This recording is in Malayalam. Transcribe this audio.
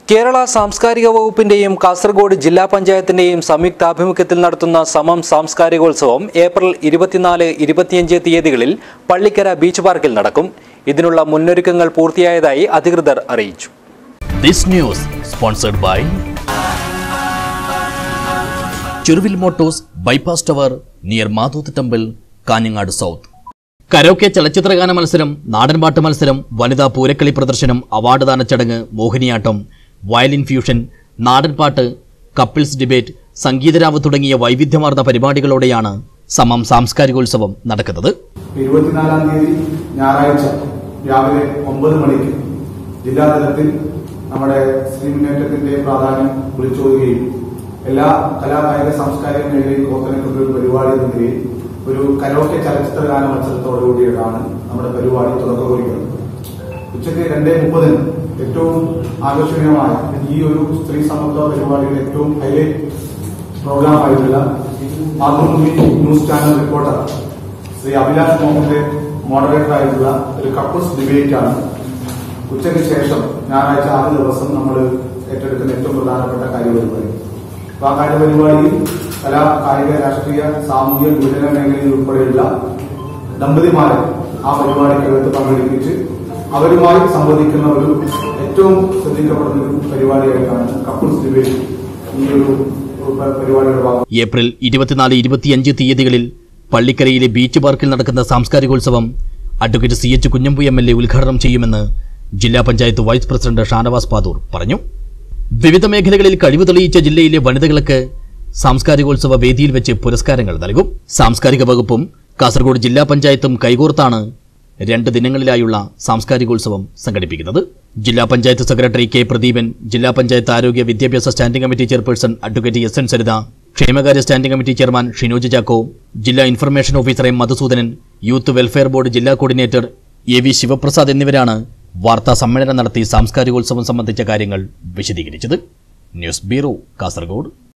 കേരള സാംസ്കാരിക വകുപ്പിന്റെയും കാസർഗോഡ് ജില്ലാ പഞ്ചായത്തിന്റെയും സംയുക്താഭിമുഖ്യത്തിൽ നടത്തുന്ന സമം സാംസ്കാരികോത്സവം ഏപ്രിൽ ഇരുപത്തിനാല് ഇരുപത്തിയഞ്ച് തീയതികളിൽ പള്ളിക്കര ബീച്ച് പാർക്കിൽ നടക്കും ഇതിനുള്ള മുന്നൊരുക്കങ്ങൾ പൂർത്തിയായതായി അധികൃതർ അറിയിച്ചു This news sponsored by Churuvil motors bypass tower near മാധൂത്ത് ടെമ്പിൾ കാഞ്ഞങ്ങാട് സൗത്ത് കരോക്കെ ചലച്ചിത്രഗാന മത്സരം നാടൻപാട്ട് മത്സരം വനിതാ പൂരക്കളി പ്രദർശനം അവാർഡ് ദാന ചടങ്ങ് മോഹിനിയാട്ടം വയലിൻ ഫ്യൂഷൻ നാടൻപാട്ട് കപ്പിൾസ് ഡിബേറ്റ് സംഗീതരാവ് തുടങ്ങിയ വൈവിധ്യമാർന്ന പരിപാടികളോടെയാണ് സമം സാംസ്കാരികോത്സവം നടക്കുന്നത് ഇരുപത്തിനാലാം തീയതി ഞായറാഴ്ച രാവിലെ ഒമ്പത് മണിക്ക് ജില്ലാതലത്തിൽ നമ്മുടെ സ്ത്രീ മുന്നേറ്റത്തിന്റെ പ്രാധാന്യം വിളിച്ചോതുകയും എല്ലാ കലാകായിക സാംസ്കാരിക മേഖലയിൽ കോർത്തിണക്കുന്ന ഒരു പരിപാടി എന്ന നിലയിൽ ഒരു കരോക്കെ ചലച്ചിത്രഗാന മത്സരത്തോടുകൂടിയാണ് നമ്മുടെ പരിപാടി തുടക്കം കുറിക്കുന്നത് ഉച്ചയ്ക്ക് രണ്ടേ മുപ്പതിന് ഏറ്റവും ആകർഷണീയമായ ഈ ഒരു സ്ത്രീ സമത്വ പരിപാടിയുടെ ഏറ്റവും ഹൈലൈറ്റ് പ്രോഗ്രാം ആയിട്ടുള്ള Mathrubhumi news channel reporter Shri Abhilash മോഹന്റെ മോഡറേറ്റർ ആയിട്ടുള്ള ഒരു കപ്പിൾസ് ഡിബേറ്റ് ആണ് ഉച്ചയ്ക്ക് ശേഷം ഞായറാഴ്ച ആദ്യ ദിവസം നമ്മൾ ഏറ്റെടുക്കുന്ന ഏറ്റവും പ്രധാനപ്പെട്ട കാര്യപരിപാടി അപ്പൊ ആ കാര്യപരിപാടിയിൽ കലാ കായിക രാഷ്ട്രീയ സാമൂഹിക വിഭജന മേഖലയിൽ ഉൾപ്പെടെയുള്ള ദമ്പതിമാരെ ആ പരിപാടിക്കകത്ത് പങ്കെടുപ്പിച്ച് അവരുമായി സംവദിക്കുന്ന ഒരു ഏറ്റവും ശ്രദ്ധിക്കപ്പെടുന്ന ഒരു പരിപാടിയായിട്ടാണ് കപ്പിൾസ് ഡിബേറ്റ് ഈ ഒരു പരിപാടിയുടെ ഭാഗം ഏപ്രിൽ ഇരുപത്തിനാല് ഇരുപത്തിയഞ്ച് തീയതികളിൽ പള്ളിക്കരയിലെ ബീച്ച് പാർക്കിൽ നടക്കുന്ന സാംസ്കാരികോത്സവം advocate C H Kunhambu M L A ഉദ്ഘാടനം ചെയ്യുമെന്ന് ജില്ലാ പഞ്ചായത്ത് വൈസ് പ്രസിഡന്റ് ഷാനവാസ് പാദൂർ പറഞ്ഞു വിവിധ മേഖലകളിൽ കഴിവ് തെളിയിച്ച ജില്ലയിലെ വനിതകൾക്ക് സാംസ്കാരികോത്സവ വേദിയിൽ വെച്ച് പുരസ്കാരങ്ങൾ നൽകും സാംസ്കാരിക വകുപ്പും കാസർഗോഡ് ജില്ലാ പഞ്ചായത്തും കൈകോർത്താണ് രണ്ട് ദിനങ്ങളിലായുള്ള സാംസ്കാരികോത്സവം സംഘടിപ്പിക്കുന്നത് ജില്ലാ പഞ്ചായത്ത് സെക്രട്ടറി കെ പ്രദീപൻ ജില്ലാ പഞ്ചായത്ത് ആരോഗ്യ വിദ്യാഭ്യാസ standing committee chairperson advocate S N Saritha ക്ഷേമകാര്യ standing committee chairman Shinoj Chacko ജില്ലാ information officer M Madhusoodanan youth welfare board ജില്ലാ കോർഡിനേറ്റർ എ വി ശിവപ്രസാദ് എന്നിവരാണ് വാർത്താ സമ്മേളനം നടത്തി സാംസ്കാരികോത്സവം സംബന്ധിച്ച കാര്യങ്ങൾ വിശദീകരിച്ചത് ന്യൂസ് ബ്യൂറോ കാസർഗോഡ്